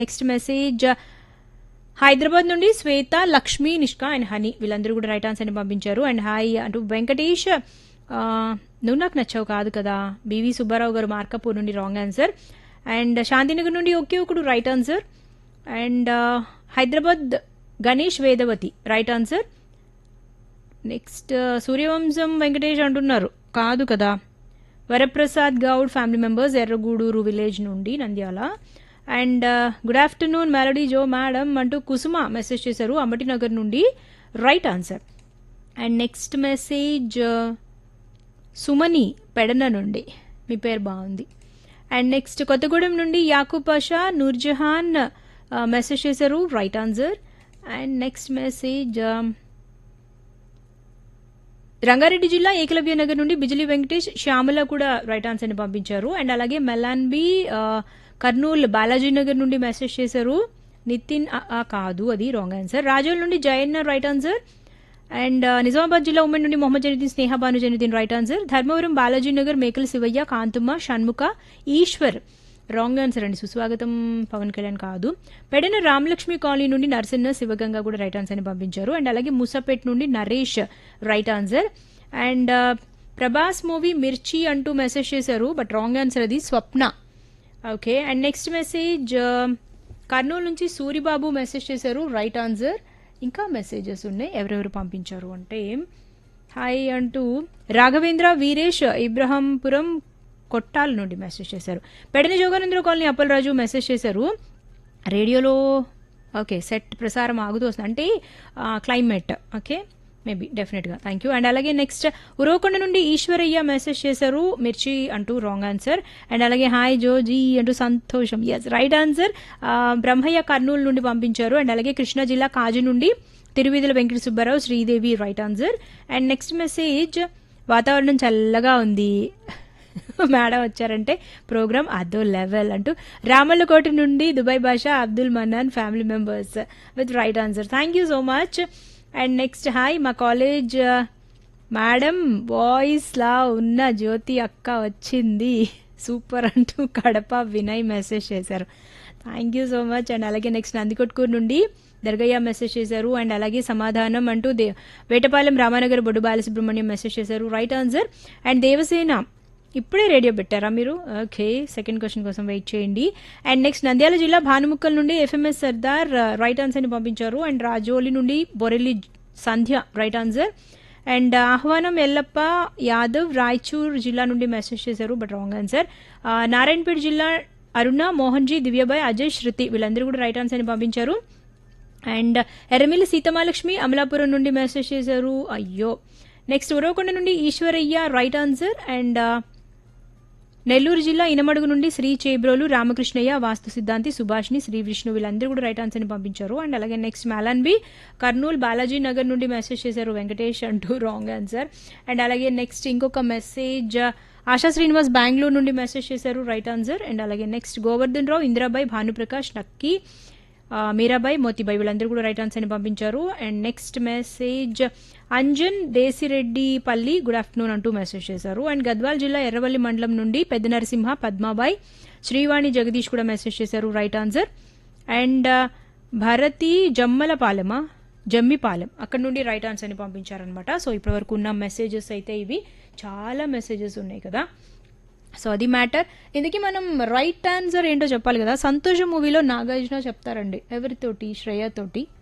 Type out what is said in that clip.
next message Hyderabad నుండి Shweta Lakshmi Nishka and Honey వీళ్ళందరూ కూడా రైట్ ఆన్సర్ని పంపించారు అండ్ హాయ్ అంటూ వెంకటేష్ ఆ, నువ్వు నాకు నచ్చావు కాదు కదా బివి సుబ్బారావు గారు మార్కపూర్ నుండి రాంగ్ ఆన్సర్ అండ్ శాంతినగర్ నుండి ఒకే ఒకడు right answer and Hyderabad Ganesh Vedavathi right answer next Suryavamsam Venkatesh అంటున్నారు కాదు కదా Varaprasad Goud family members Erraguduru village నుండి Nandyal and good afternoon melody జో మేడం అంటూ కుసుమ మెసేజ్ చేశారు అమ్మటినగర్ నుండి right answer and next message Sumani Pedana నుండి మీ పేరు బాగుంది అండ్ నెక్స్ట్ కొత్తగూడెం నుండి యాకూబ్ పాషా నూర్జహాన్ మెసేజ్ చేశారు right answer and next message Rangareddy జిల్లా ఏకలవ్య నగర్ నుండి బిజిలీ వెంకటేష్ శ్యామల కూడా రైట్ ఆన్సర్ని పంపించారు అండ్ అలాగే మెలాన్బి ఆ, కర్నూలు బాలాజీ నగర్ నుండి మెసేజ్ చేశారు నితిన్ ఆ, ఆ, కాదు అది రాంగ్ ఆన్సర్ రాజోల్ నుండి జయన్న రైట్ ఆన్సర్ అండ్ ఆ, నిజామాబాద్ జిల్లా ఉమెన్ నుండి Mohammed Januddin Sneha Bhanu Januddin right answer Dharmavaram Balaji Nagar Mekala Shivayya Kanthamma Shanmukha Eshwar wrong answer అండి సుస్వాగతం పవన్ కళ్యాణ్ కాదు పెడన రామలక్ష్మి కాలనీ నుండి నరసన్న శివగంగా కూడా రైట్ ఆన్సర్ ని పంపించారు అండ్ అలాగే ముసాపేట్ నుండి నరేష్ రైట్ ఆన్సర్ అండ్ ఆ, ప్రభాస్ మూవీ మిర్చి అంటూ మెసేజ్ చేశారు బట్ రాంగ్ ఆన్సర్ అది Swapna okay and next message Kurnool నుంచి సూరిబాబు మెసేజ్ చేశారు రైట్ ఆన్సర్ ఇంకా మెసేజెస్ ఉన్నాయి ఎవరెవరు పంపించారు అంటే హాయ్ అంటూ రాఘవేంద్ర వీరేష్ ఇబ్రహంపురం కొట్టాల నుండి మెసేజ్ చేశారు పెడని జోగానంద్ర కాలనీ అప్పలరాజు మెసేజ్ చేశారు రేడియోలో ఓకే సెట్ ప్రసారం ఆగుతూ వస్తుంది అంటే క్లైమేట్ ఓకే మేబీ డెఫినెట్గా థ్యాంక్ యూ అండ్ అలాగే నెక్స్ట్ ఉరవకొండ నుండి ఈశ్వరయ్య మెసేజ్ చేశారు మిర్చి అంటూ రాంగ్ ఆన్సర్ అండ్ అలాగే హాయ్ జోజీ అంటూ సంతోషం yes right answer Brahmayya Kurnool నుండి పంపించారు అండ్ అలాగే కృష్ణా జిల్లా కాజు నుండి Tiruvidhula Venkata Subbarao Sridevi right answer and next message వాతావరణం చల్లగా ఉంది మేడం వచ్చారంటే ప్రోగ్రామ్ అదో లెవెల్ అంటూ రామల్లకోట నుండి Dubai Basha Abdul Mannan family members with right answer thank you so much and next hi మా కాలేజ్ మేడం బాయ్స్ లా ఉన్న జ్యోతి అక్క వచ్చింది సూపర్ అంటూ కడప వినయ్ మెసేజ్ చేశారు thank you so much and అలాగే నెక్స్ట్ నందికొట్కూరు నుండి దర్గయ్య మెసేజ్ చేశారు అండ్ అలాగే సమాధానం అంటూ దే వేటపాలెం రామానగర్ బొడ్డు బాలసుబ్రహ్మణ్యం మెసేజ్ చేశారు రైట్ ఆన్సర్ అండ్ దేవసేన ఇప్పుడే రేడియో పెట్టారా మీరు ఓకే సెకండ్ క్వశ్చన్ కోసం వెయిట్ చేయండి అండ్ నెక్స్ట్ నంద్యాల జిల్లా భానుముక్కల్ నుండి ఎఫ్ఎంఎస్ సర్దార్ రైట్ ఆన్సర్ని పంపించారు అండ్ రాజోలి నుండి Borelli Sandhya right answer and ఆహ్వానం ఎల్లప్ప యాదవ్ రాయచూర్ జిల్లా నుండి మెసేజ్ చేశారు బట్ రాంగ్ ఆన్సర్ నారాయణపేట జిల్లా అరుణ మోహన్జీ దివ్యబాయ్ అజయ్ శృతి వీళ్ళందరూ కూడా రైట్ ఆన్సర్ని పంపించారు అండ్ ఎర్రమిల్లి సీతమాలక్ష్మి అమలాపురం నుండి మెసేజ్ చేశారు అయ్యో నెక్స్ట్ ఉరవకొండ నుండి Eshwarayya right answer and Nellore జిల్లా ఇనమడుగు నుండి శ్రీ చేబ్రోలు రామకృష్ణయ్య వాస్తు సిద్ధాంతి సుభాష్ని శ్రీ విష్ణు వీళ్ళందరూ కూడా రైట్ ఆన్సర్ని పంపించారు అండ్ అలాగే నెక్స్ట్ మాలన్బి కర్నూలు బాలాజీ నగర్ నుండి మెసేజ్ చేశారు వెంకటేష్ అంటూ రాంగ్ ఆన్సర్ అండ్ అలాగే నెక్స్ట్ ఇంకొక మెసేజ్ ఆశా శ్రీనివాస్ బెంగళూరు నుండి మెసేజ్ చేశారు రైట్ ఆన్సర్ అండ్ అలాగే నెక్స్ట్ గోవర్ధన్ రావు ఇందిరాబాయ్ భానుప్రకాష్ నక్కి ఆ, మీరాబాయ్ మోతీబాయ్ వీళ్ళందరూ కూడా రైట్ ఆన్సర్ని పంపించారు and next message Anjan Desireddypalli good afternoon అంటూ మెసేజ్ చేశారు అండ్ గద్వాల్ జిల్లా ఎర్రవల్లి మండలం నుండి పెద్ద నరసింహ పద్మాబాయ్ శ్రీవాణి జగదీష్ కూడా మెసేజ్ చేశారు రైట్ ఆన్సర్ అండ్ భారతి జమ్మలపాలెమా జమ్మిపాలెం అక్కడ నుండి రైట్ ఆన్సర్ని పంపించారనమాట సో ఇప్పటివరకు ఉన్న మెసేజెస్ అయితే ఇవి చాలా మెసేజెస్ ఉన్నాయి కదా సో అది మ్యాటర్ ఇందుకే మనం రైట్ ఆన్సర్ ఏంటో చెప్పాలి కదా సంతోషం మూవీలో నాగార్జున చెప్తారండి ఎవరితోటి శ్రేయతోటి